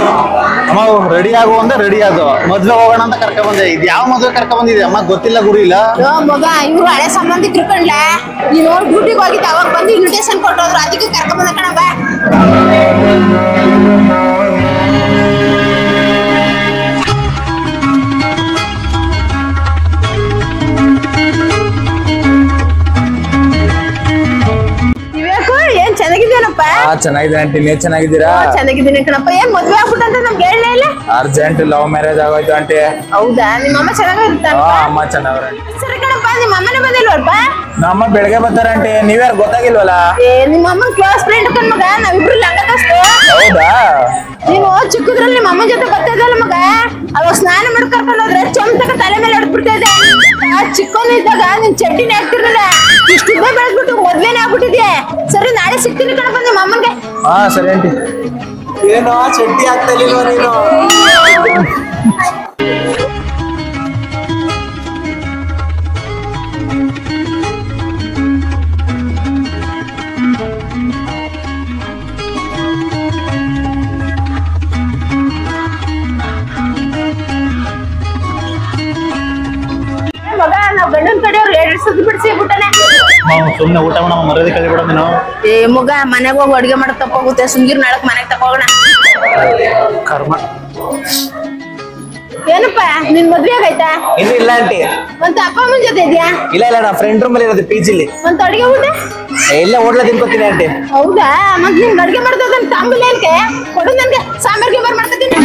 ಅಮ್ಮ ರೆಡಿ ಆಗು ಅಂದ್ರೆ ರೆಡಿ ಅದು ಮದ್ವೆ ಹೋಗೋಣ ಅಂತ ಕರ್ಕ ಬಂದೆ ಇದು ಯಾವ ಮದ್ವೆ ಕರ್ಕ ಬಂದಿದೆ ಅಮ್ಮ ಗೊತ್ತಿಲ್ಲ ಗುರು ಇಲ್ಲ ಯೋ ಮಗ ಇವ್ರು ಹಳೆ ಸಂಬಂಧಿಕರು ಕಣ್ಲೆ ನೀನು ಡ್ಯೂಟಿಗೆ ಹೋಗಿದ್ದೆ ಅವಾಗ ಬಂದು ಇನ್ವಿಟೇಷನ್ ಕೊಟ್ಟೋದ್ರು ಅದಕ್ಕೆ ಕರ್ಕೊಂಡ್ ಬಂದ ಕಣ ಬಾ ವಿವೇಕು ಏನ್ ಚೆನ್ನಾಗಿದ್ದೇನಪ್ಪ ಹಾ ಚೆನ್ನಾಗಿದೆ ಆಂಟಿ ನೀವ್ ಚೆನ್ನಾಗಿದ್ದೀರಾ ಚೆನ್ನಾಗಿದ್ದೀನಿ ಕಣಪ್ಪ ಏನ್ ಮದ್ವೆ ಆಗ್ಬಿಟ್ಟಂತ ನಮ್ಗೆ ಹೇಳಲೇ ಇಲ್ಲ ಅರ್ಜೆಂಟ್ ಲವ್ ಮ್ಯಾರೇಜ್ ಆಗೋಯ್ತು ಆಂಟಿ ಹೌದಾ ನಿಮ್ಮ ಅಮ್ಮ ಚೆನ್ನಾಗಿರ್ತಾನ ಹಾ ಅಮ್ಮ ಚೆನ್ನಾವ್ರ ಸರಿ ಕಣಪ್ಪ ನಿಮ್ಮ ಅಮ್ಮನೇ ಬಂದಿಲ್ವಲ್ಪ ನಮ್ಮ ಬೆಳಗ್ಗೆ ಬರ್ತಾರೆ ಆಂಟಿ ನೀವ್ಯಾರು ಗೊತ್ತಾಗಿಲ್ವಲ್ಲ ಏ ನಿಮ್ಮ ಅಮ್ಮನ್ ಕ್ಲೋಸ್ ಫ್ರೆಂಡ್ ಕಣ್ ಮಗ ನಾವಿಬ್ರು ಲಂಗದಸ್ತು ಹೌದಾ ನೀನು ಚಿಕ್ಕದ್ರಲ್ಲಿ ನಿಮ್ಮ ಅಮ್ಮನ ಜೊತೆ ಬರ್ತಾ ಇದ್ದಲ್ಲ ಮಗ ಅವಾಗ ಸ್ನಾನ ಮಾಡಿ ಕರ್ಕೊಂಡು ಹೋದ್ರೆ ಚೊಂಬತಕ ತಲೆ ಮೇಲೆ ಹೊಡ್ಬಿಡ್ತಾ ಇದ್ದೆ ಆ ಚಿಕ್ಕವನು ಇದ್ದಾಗ ನಿನ್ ಚಡ್ಡಿನೇ ಹಾಕ್ತಿರ್ಲಿಲ್ಲ ಇಷ್ಟಿದ್ದ ಬೆಳೆದ್ಬಿಟ್ಟು ಮದ್ವೆನೇ ಆಗ್ಬಿಟ್ಟಿದ್ಯೆ ಸರಿ ನಾಳೆ ಸಿಗ್ತೀನಿ ಕಣಪ್ಪ ನಿಮ್ಮ ಅಮ್ಮನ್ಗೆ ಹಾ ಸರಿ ಆಂಟಿ ಏನೋ ಚಡ್ಡಿ ಆಗ್ತಾ ಇಲ್ವಾ ನೀನು ಏ ಮಗ ನಾವ್ ಗಂಡನ ಕಡೆಯವ್ರು ಎರಡು ಸತಿ ಬಿಡಿಸಿ ಬಿಟ್ಟಾನೆ ಸುಮ್ನೆ ಊಟ ಮಾಡೋ ಮರ್ಯಾದೆ ಕಲಿಬಿಡ ನೀನು ಏ ಮಗ ಮನೆಗೆ ಹೋಗಿ ಅಡಿಗೆ ಮಾಡಕ್ ತಪ್ಪಾಗುತ್ತೆ ಸುಂಗಿರ್ ನಾಳಕ್ ಮನೆಗೆ ತಗೋಣ ಕರ್ಮ ಏನಪ್ಪ ನಿನ್ ಮದ್ವೆ ಆಗೈತಾ ಇನ್ನು ಇಲ್ಲ ಆಂಟಿ ಮತ್ತೆ ಅಪ್ಪ ಅಮ್ಮನ ಜೊತೆ ಇದ್ಯಾ ಇಲ್ಲ ಇಲ್ಲ ನಾ ಫ್ರೆಂಡ್ ರೂಮ್ ಅಲ್ಲಿ ಇರೋದು ಪಿ ಜಿಲಿ ಮತ್ತೆ ಅಡಿಗೆ ಊಟ ಇಲ್ಲ ಹೋಟ್ಲ ತಿನ್ಕೋತೀನಿ ಆಂಟಿ ಹೌದಾ ಮತ್ ನಿನ್ ಅಡ್ಗೆ ಮಾಡ್ತದ ತಾಂಬೂಲ ಏನ್ಕೆ ಕೊಡು ನನ್ಗೆ ಸಾಂಬಾರ್ ಗಿಂಬಾರ್ ಮಾಡ್ಕೊತೀನಿ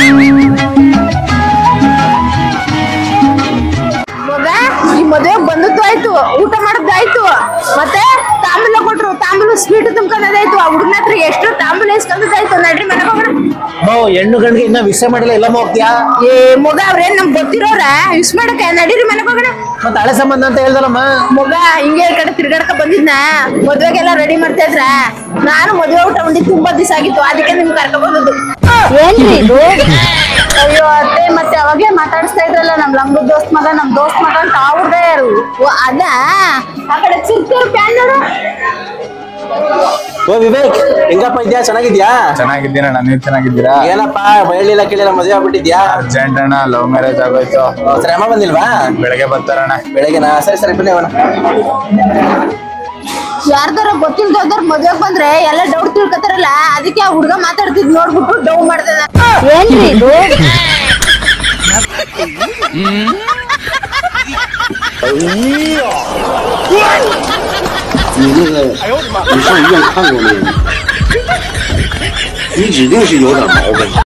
ಮಗ ಈ ಮದುವೆ ಬಂದದ್ದು ಆಯ್ತು ಊಟ ಮಾಡದ್ದು ಆಯ್ತು ಮತ್ತೆ ತಾಂಬೂಲ ಕೊಟ್ರು ತಾಂಬೂಲ ಸ್ವೀಟ್ ತುಂಬ್ಕೊಂಡದಾಯ್ತು ಆ ಹುಡುಗನ ಹತ್ರ ಎಷ್ಟು ತಾಂಬೂಲ ಇಸ್ಕೊಂಡದಾಯ್ತು ನಡ್ರಿ ಮನೆಗೆ ಹೋಗೋಣ ಓ ಹೆಣ್ಣು ಗಂಡಿಗೆ ಇನ್ನ ವಿಷಯ ಮಾಡಿಲ್ಲ ಇಲ್ಲ ಹೋಗ್ತೀಯಾ ಏ ಮಗ ಅವ್ರೇನ್ ನಮ್ಗೆ ಗೊತ್ತಿರೋರ ಇಸ್ ಮಾಡಕ್ಕೆ ನಡೀರಿ ಮನೆಗೆ ಹೋಗೋಣ ಮತ್ತೆ ಹಳೆ ಸಂಬಂಧ ಅಂತ ಹೇಳ್ದಲ್ಲಮ್ಮ ಮಗ ಹಿಂಗೆ ಈ ಕಡೆ ತಿರ್ಗಾಡ್ಕ ಬಂದಿದ್ನ ಮದ್ವೆಗೆಲ್ಲ ರೆಡಿ ಮಾಡ್ತಾ ಇದ್ರ ನಾನು ಮದ್ವೆ ಊಟ ಉಂಡಿ ತುಂಬಾ ದಿವಸ ಆಗಿತ್ತು ಅದಕ್ಕೆ ನಿಮ್ಗೆ ಕರ್ಕೊಂಡ್ ಬಂದದ್ದು ಏನ್ರಿ ಇದು ಅಯ್ಯೋ ಅತ್ತೆ ಮತ್ತೆ ಅವಾಗೆ ಮಾತಾಡಿಸ್ತಾ ಇದ್ರಲ್ಲ ನಮ್ ಲಂಗದ ದೋಸ್ತ್ ಮಗ ನಮ್ ದೋಸ್ತ್ ಮಗ ಅಂತ ಅವ್ರದೇ ಯಾರು ಓ ಅದ ಆ ಕಡೆ ಚಿರ್ತೂರು ಪ್ಯಾನ್ ನೋಡು ಓ ವಿವೇಕ್ ಹೆಂಗಪ್ಪ ಇದ್ಯಾ ಚೆನ್ನಾಗಿದ್ಯಾ ಚೆನ್ನಾಗಿದ್ದೀನಣ್ಣ ನೀವ್ ಚೆನ್ನಾಗಿದ್ದೀರಾ ಏನಪ್ಪ ಹೇಳಿಲ್ಲ ಕೇಳಿಲ್ಲ ಮದುವೆ ಆಗ್ಬಿಟ್ಟಿದ್ಯಾ ಅರ್ಜೆಂಟ್ ಅಣ್ಣ ಲವ್ ಮ್ಯಾರೇಜ್ ಆಗೋಯ್ತು ಸರಿ ಅಮ್ಮ ಬಂದಿಲ್ವಾ ಬೆಳಗ್ಗೆ ಬರ್ತಾರಣ್ಣ ಬೆಳಗ್ಗೆನಾ ಸರಿ ಸರಿ ಬನ್ನಿ ಅವನ ಯಾರ್ದಾರ ಗೊತ್ತಿಲ್ದವ್ರ ಮದ್ವೆಗ್ ಬಂದ್ರೆ ಎಲ್ಲ ಡೌಟ್ ತಿಳ್ಕೊತಾರಲ್ಲ ಅದಕ್ಕೆ ಆ ಹುಡ್ಗ ಮಾತಾಡ್ತಿದ್ ನೋಡ್ಬಿಟ್ಟು ಡೌ ಮಾಡ್ದೆ ನಾನು. ಏನ್ರಿ ಇದು 你那个，你上医院看过没有？你指定是有点毛病。